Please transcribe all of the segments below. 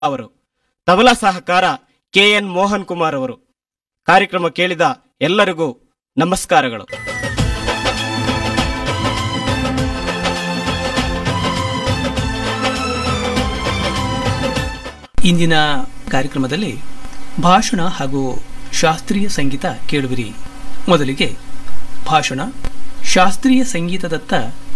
ಅವರು ತಬಲಾ ಸಹಕಾರ ಕೆಎನ್ ಮೋಹನ್ ಕುಮಾರ್ ಅವರು ಕಾರ್ಯಕ್ರಮ ಕೇಳಿದ ಎಲ್ಲರಿಗೂ ನಮಸ್ಕಾರಗಳು ಇಂದಿನ ಕಾರ್ಯಕ್ರಮದಲ್ಲಿ ಭಾಷಣ ಹಾಗೂ ಶಾಸ್ತ್ರೀಯ ಸಂಗೀತ ಕೇಳುವಿರಿ ಮೊದಲಿಗೆ ಭಾಷಣ ಶಾಸ್ತ್ರೀಯ ಸಂಗೀತದತ್ತ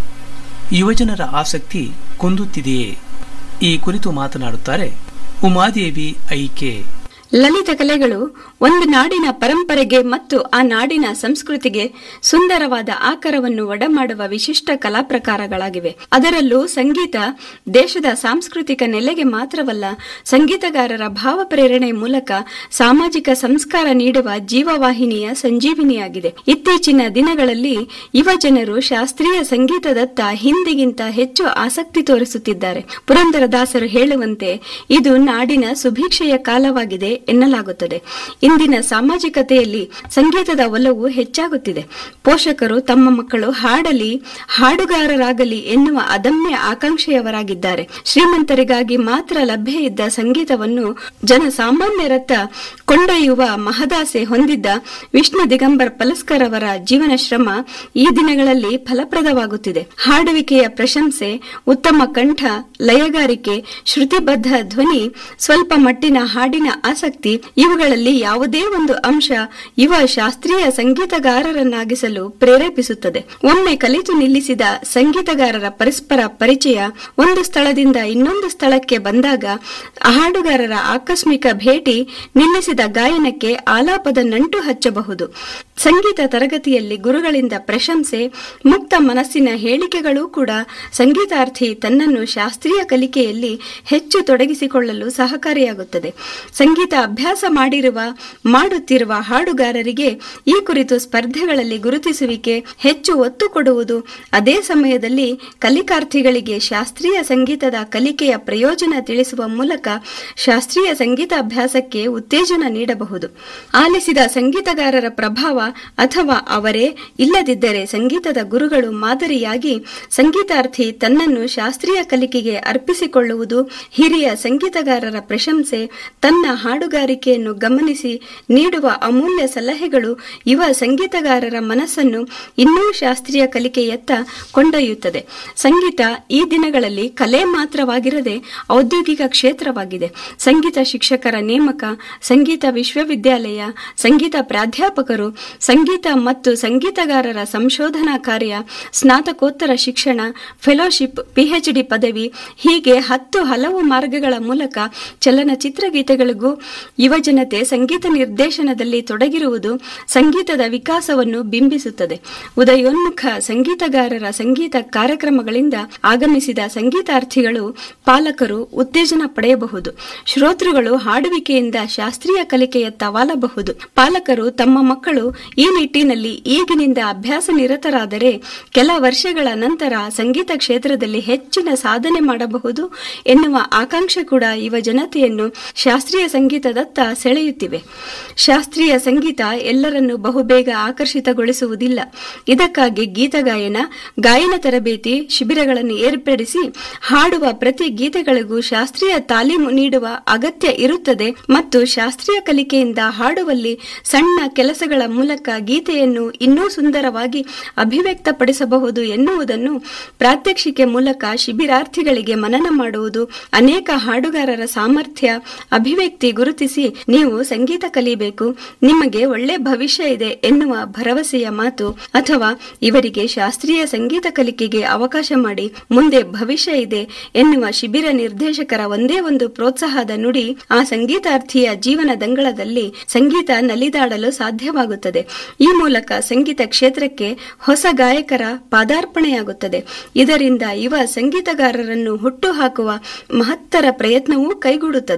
ಯುವಜನರ ಆಸಕ್ತಿ ಕುಂದುತ್ತಿದೆಯೇ ಈ ಕುರಿತು ಮಾತನಾಡುತ್ತಾರೆ ಉಮಾದೇವಿ ಐಕೆ ಲಲಿತ ಕಲೆಗಳು ಒಂದು ನಾಡಿನ ಪರಂಪರೆಗೆ ಮತ್ತು ಆ ನಾಡಿನ ಸಂಸ್ಕೃತಿಗೆ ಸುಂದರವಾದ ಆಕಾರವನ್ನು ಒಡಮಾಡುವ ವಿಶಿಷ್ಟ ಕಲಾ ಪ್ರಕಾರಗಳಾಗಿವೆ ಅದರಲ್ಲೂ ಸಂಗೀತ ದೇಶದ ಸಾಂಸ್ಕೃತಿಕ ನೆಲೆಗೆ ಮಾತ್ರವಲ್ಲ ಸಂಗೀತಗಾರರ ಭಾವ ಪ್ರೇರಣೆ ಮೂಲಕ ಸಾಮಾಜಿಕ ಸಂಸ್ಕಾರ ನೀಡುವ ಜೀವವಾಹಿನಿಯ ಸಂಜೀವಿನಿಯಾಗಿದೆ ಇತ್ತೀಚಿನ ದಿನಗಳಲ್ಲಿ ಯುವ ಜನರು ಶಾಸ್ತ್ರೀಯ ಸಂಗೀತದತ್ತ ಹಿಂದಿಗಿಂತ ಹೆಚ್ಚು ಆಸಕ್ತಿ ತೋರಿಸುತ್ತಿದ್ದಾರೆ ಪುರಂದರದಾಸರು ಹೇಳುವಂತೆ ಇದು ನಾಡಿನ ಸುಭೀಕ್ಷೆಯ ಕಾಲವಾಗಿದೆ ಎನ್ನಲಾಗುತ್ತದೆ ಇಂದಿನ ಸಾಮಾಜಿಕತೆಯಲ್ಲಿ ಸಂಗೀತದ ಒಲವು ಹೆಚ್ಚಾಗುತ್ತಿದೆ ಪೋಷಕರು ತಮ್ಮ ಮಕ್ಕಳು ಹಾಡಲಿ ಹಾಡುಗಾರರಾಗಲಿ ಎನ್ನುವ ಅದಮ್ಯ ಆಕಾಂಕ್ಷೆಯವರಾಗಿದ್ದಾರೆ ಶ್ರೀಮಂತರಿಗಾಗಿ ಮಾತ್ರ ಲಭ್ಯ ಇದ್ದ ಸಂಗೀತವನ್ನು ಜನಸಾಮಾನ್ಯರತ್ತ ಕೊಂಡೊಯ್ಯುವ ಮಹದಾಸೆ ಹೊಂದಿದ್ದ ವಿಷ್ಣು ದಿಗಂಬರ್ ಪಲಸ್ಕರ್ ಅವರ ಜೀವನ ಶ್ರಮ ಈ ದಿನಗಳಲ್ಲಿ ಫಲಪ್ರದವಾಗುತ್ತಿದೆ ಹಾಡುವಿಕೆಯ ಪ್ರಶಂಸೆ ಉತ್ತಮ ಕಂಠ ಲಯಗಾರಿಕೆ ಶ್ರುತಿಬದ್ಧ ಧ್ವನಿ ಸ್ವಲ್ಪ ಮಟ್ಟಿನ ಹಾಡಿನ ಆಸಕ್ತಿ ಇವುಗಳಲ್ಲಿ ಯಾವುದೇ ಒಂದು ಅಂಶ ಯುವ ಶಾಸ್ತ್ರೀಯ ಸಂಗೀತಗಾರರನ್ನಾಗಿಸಲು ಪ್ರೇರೇಪಿಸುತ್ತದೆ ಒಮ್ಮೆ ಕಲಿತು ನಿಲ್ಲಿಸಿದ ಸಂಗೀತಗಾರರ ಪರಸ್ಪರ ಪರಿಚಯ ಒಂದು ಸ್ಥಳದಿಂದ ಇನ್ನೊಂದು ಸ್ಥಳಕ್ಕೆ ಬಂದಾಗ ಹಾಡುಗಾರರ ಆಕಸ್ಮಿಕ ಭೇಟಿ ನಿಲ್ಲಿಸಿದ ಗಾಯನಕ್ಕೆ ಆಲಾಪದ ನಂಟು ಹಚ್ಚಬಹುದು ಸಂಗೀತ ತರಗತಿಯಲ್ಲಿ ಗುರುಗಳಿಂದ ಪ್ರಶಂಸೆ ಮುಕ್ತ ಮನಸ್ಸಿನ ಹೇಳಿಕೆಗಳೂ ಕೂಡ ಸಂಗೀತಾರ್ಥಿ ತನ್ನನ್ನು ಶಾಸ್ತ್ರೀಯ ಕಲಿಕೆಯಲ್ಲಿ ಹೆಚ್ಚು ತೊಡಗಿಸಿಕೊಳ್ಳಲು ಸಹಕಾರಿಯಾಗುತ್ತದೆ ಸಂಗೀತ ಅಭ್ಯಾಸ ಮಾಡಿರುವ ಮಾಡುತ್ತಿರುವ ಹಾಡುಗಾರರಿಗೆ ಈ ಕುರಿತು ಸ್ಪರ್ಧೆಗಳಲ್ಲಿ ಗುರುತಿಸುವಿಕೆ ಹೆಚ್ಚು ಒತ್ತು ಕೊಡುವುದು ಅದೇ ಸಮಯದಲ್ಲಿ ಕಲಿಕಾರ್ಥಿಗಳಿಗೆ ಶಾಸ್ತ್ರೀಯ ಸಂಗೀತದ ಕಲಿಕೆಯ ಪ್ರಯೋಜನ ತಿಳಿಸುವ ಮೂಲಕ ಶಾಸ್ತ್ರೀಯ ಸಂಗೀತ ಅಭ್ಯಾಸಕ್ಕೆ ಉತ್ತೇಜನ ನೀಡಬಹುದು ಆಲಿಸಿದ ಸಂಗೀತಗಾರರ ಪ್ರಭಾವ ಅಥವಾ ಅವರೇ ಇಲ್ಲದಿದ್ದರೆ ಸಂಗೀತದ ಗುರುಗಳು ಮಾದರಿಯಾಗಿ ಸಂಗೀತಾರ್ಥಿ ತನ್ನನ್ನು ಶಾಸ್ತ್ರೀಯ ಕಲಿಕೆಗೆ ಅರ್ಪಿಸಿಕೊಳ್ಳುವುದು ಹಿರಿಯ ಸಂಗೀತಗಾರರ ಪ್ರಶಂಸೆ ತನ್ನ ಹಾಡುಗಾರಿಕೆಯನ್ನು ಗಮನಿಸಿ ನೀಡುವ ಅಮೂಲ್ಯ ಸಲಹೆಗಳು ಯುವ ಸಂಗೀತಗಾರರ ಮನಸ್ಸನ್ನು ಇನ್ನೂ ಶಾಸ್ತ್ರೀಯ ಕಲಿಕೆಯತ್ತ ಕೊಂಡೊಯ್ಯುತ್ತದೆ ಸಂಗೀತ ಈ ದಿನಗಳಲ್ಲಿ ಕಲೆ ಮಾತ್ರವಾಗಿರದೆ ಔದ್ಯೋಗಿಕ ಕ್ಷೇತ್ರವಾಗಿದೆ ಸಂಗೀತ ಶಿಕ್ಷಕರ ನೇಮಕ ಸಂಗೀತ ವಿಶ್ವವಿದ್ಯಾಲಯ ಸಂಗೀತ ಪ್ರಾಧ್ಯಾಪಕರು ಸಂಗೀತ ಮತ್ತು ಸಂಗೀತಗಾರರ ಸಂಶೋಧನಾ ಕಾರ್ಯ ಸ್ನಾತಕೋತ್ತರ ಶಿಕ್ಷಣ ಫೆಲೋಶಿಪ್ ಪಿಎಚ್ಡಿ ಪದವಿ ಹೀಗೆ ಹತ್ತು ಹಲವು ಮಾರ್ಗಗಳ ಮೂಲಕ ಚಲನಚಿತ್ರ ಗೀತೆಗಳಿಗೂ ಯುವಜನತೆ ಸಂಗೀತ ನಿರ್ದೇಶನದಲ್ಲಿ ತೊಡಗಿರುವುದು ಸಂಗೀತದ ವಿಕಾಸವನ್ನು ಬಿಂಬಿಸುತ್ತದೆ ಉದಯೋನ್ಮುಖ ಸಂಗೀತಗಾರರ ಸಂಗೀತ ಕಾರ್ಯಕ್ರಮಗಳಿಂದ ಆಗಮಿಸಿದ ಸಂಗೀತಾರ್ಥಿಗಳು ಪಾಲಕರು ಉತ್ತೇಜನ ಪಡೆಯಬಹುದು ಶ್ರೋತೃಗಳು ಹಾಡುವಿಕೆಯಿಂದ ಶಾಸ್ತ್ರೀಯ ಕಲಿಕೆಯತ್ತ ವಾಲಬಹುದು ಪಾಲಕರು ತಮ್ಮ ಮಕ್ಕಳು ಈ ನಿಟ್ಟಿನಲ್ಲಿ ಈಗಿನಿಂದ ಅಭ್ಯಾಸ ನಿರತರಾದರೆ ಕೆಲ ವರ್ಷಗಳ ನಂತರ ಸಂಗೀತ ಕ್ಷೇತ್ರದಲ್ಲಿ ಹೆಚ್ಚಿನ ಸಾಧನೆ ಮಾಡಬಹುದು ಎನ್ನುವ ಆಕಾಂಕ್ಷೆ ಕೂಡ ಯುವ ಜನತೆಯನ್ನು ಶಾಸ್ತ್ರೀಯ ಸಂಗೀತದತ್ತ ಸೆಳೆಯುತ್ತಿವೆ ಶಾಸ್ತ್ರೀಯ ಸಂಗೀತ ಎಲ್ಲರನ್ನು ಬಹುಬೇಗ ಆಕರ್ಷಿತಗೊಳಿಸುವುದಿಲ್ಲ ಇದಕ್ಕಾಗಿ ಗೀತಗಾಯನ ಗಾಯನ ತರಬೇತಿ ಶಿಬಿರಗಳನ್ನು ಏರ್ಪಡಿಸಿ ಹಾಡುವ ಪ್ರತಿ ಗೀತೆಗಳಿಗೂ ಶಾಸ್ತ್ರೀಯ ತಾಲೀಮು ನೀಡುವ ಅಗತ್ಯ ಇರುತ್ತದೆ ಮತ್ತು ಶಾಸ್ತ್ರೀಯ ಕಲಿಕೆಯಿಂದ ಹಾಡುವಲ್ಲಿ ಸಣ್ಣ ಕೆಲಸಗಳ ಮೂಲಕ ಗೀತೆಯನ್ನು ಇನ್ನೂ ಸುಂದರವಾಗಿ ಅಭಿವ್ಯಕ್ತಪಡಿಸಬಹುದು ಎನ್ನುವುದನ್ನು ಪ್ರಾತ್ಯಕ್ಷಿಕೆ ಮೂಲಕ ಶಿಬಿರಾರ್ಥಿಗಳಿಗೆ ಮನನ ಮಾಡುವುದು ಅನೇಕ ಹಾಡುಗಾರರ ಸಾಮರ್ಥ್ಯ ಅಭಿವ್ಯಕ್ತಿ ಗುರುತಿಸಿ ನೀವು ಸಂಗೀತ ಕಲಿಬೇಕು ನಿಮಗೆ ಒಳ್ಳೆ ಭವಿಷ್ಯ ಇದೆ ಎನ್ನುವ ಭರವಸೆಯ ಮಾತು ಅಥವಾ ಇವರಿಗೆ ಶಾಸ್ತ್ರೀಯ ಸಂಗೀತ ಕಲಿಕೆಗೆ ಅವಕಾಶ ಮಾಡಿ ಮುಂದೆ ಭವಿಷ್ಯ ಇದೆ ಎನ್ನುವ ಶಿಬಿರ ನಿರ್ದೇಶಕರ ಒಂದೇ ಒಂದು ಪ್ರೋತ್ಸಾಹದ ನುಡಿ ಆ ಸಂಗೀತಾರ್ಥಿಯ ಜೀವನ ದಂಗಳದಲ್ಲಿ ಸಂಗೀತ ನಲಿದಾಡಲು ಸಾಧ್ಯವಾಗುತ್ತದೆ ಈ ಮೂಲಕ ಸಂಗೀತ ಕ್ಷೇತ್ರಕ್ಕೆ ಹೊಸ ಗಾಯಕರ ಪಾದಾರ್ಪಣೆಯಾಗುತ್ತದೆ ಇದರಿಂದ ಯುವ ಸಂಗೀತಗಾರರನ್ನು ಹುಟ್ಟುಹಾಕುವ ಮಹತ್ತರ ಪ್ರಯತ್ನವೂ ಕೈಗೂಡುತ್ತದೆ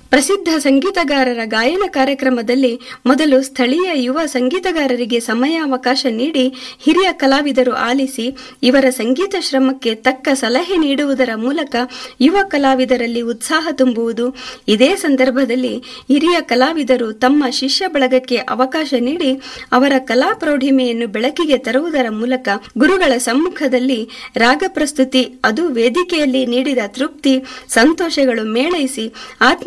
ಪ್ರಸಿದ್ಧ ಸಂಗೀತಗಾರರ ಗಾಯನ ಕಾರ್ಯಕ್ರಮದಲ್ಲಿ ಮೊದಲು ಸ್ಥಳೀಯ ಯುವ ಸಂಗೀತಗಾರರಿಗೆ ಸಮಯಾವಕಾಶ ನೀಡಿ ಹಿರಿಯ ಕಲಾವಿದರು ಆಲಿಸಿ ಇವರ ಸಂಗೀತ ಶ್ರಮಕ್ಕೆ ತಕ್ಕ ಸಲಹೆ ನೀಡುವುದರ ಮೂಲಕ ಯುವ ಕಲಾವಿದರಲ್ಲಿ ಉತ್ಸಾಹ ತುಂಬುವುದು ಇದೇ ಸಂದರ್ಭದಲ್ಲಿ ಹಿರಿಯ ಕಲಾವಿದರು ತಮ್ಮ ಶಿಷ್ಯ ಬಳಗಕ್ಕೆ ಅವಕಾಶ ನೀಡಿ ಅವರ ಕಲಾ ಪ್ರೌಢಿಮೆಯನ್ನು ಬೆಳಕಿಗೆ ತರುವುದರ ಮೂಲಕ ಗುರುಗಳ ಸಮ್ಮುಖದಲ್ಲಿ ರಾಗ ಪ್ರಸ್ತುತಿ ಅದು ವೇದಿಕೆಯಲ್ಲಿ ನೀಡಿದ ತೃಪ್ತಿ ಸಂತೋಷಗಳು ಮೇಳೈಸಿ ಆತ್ಮ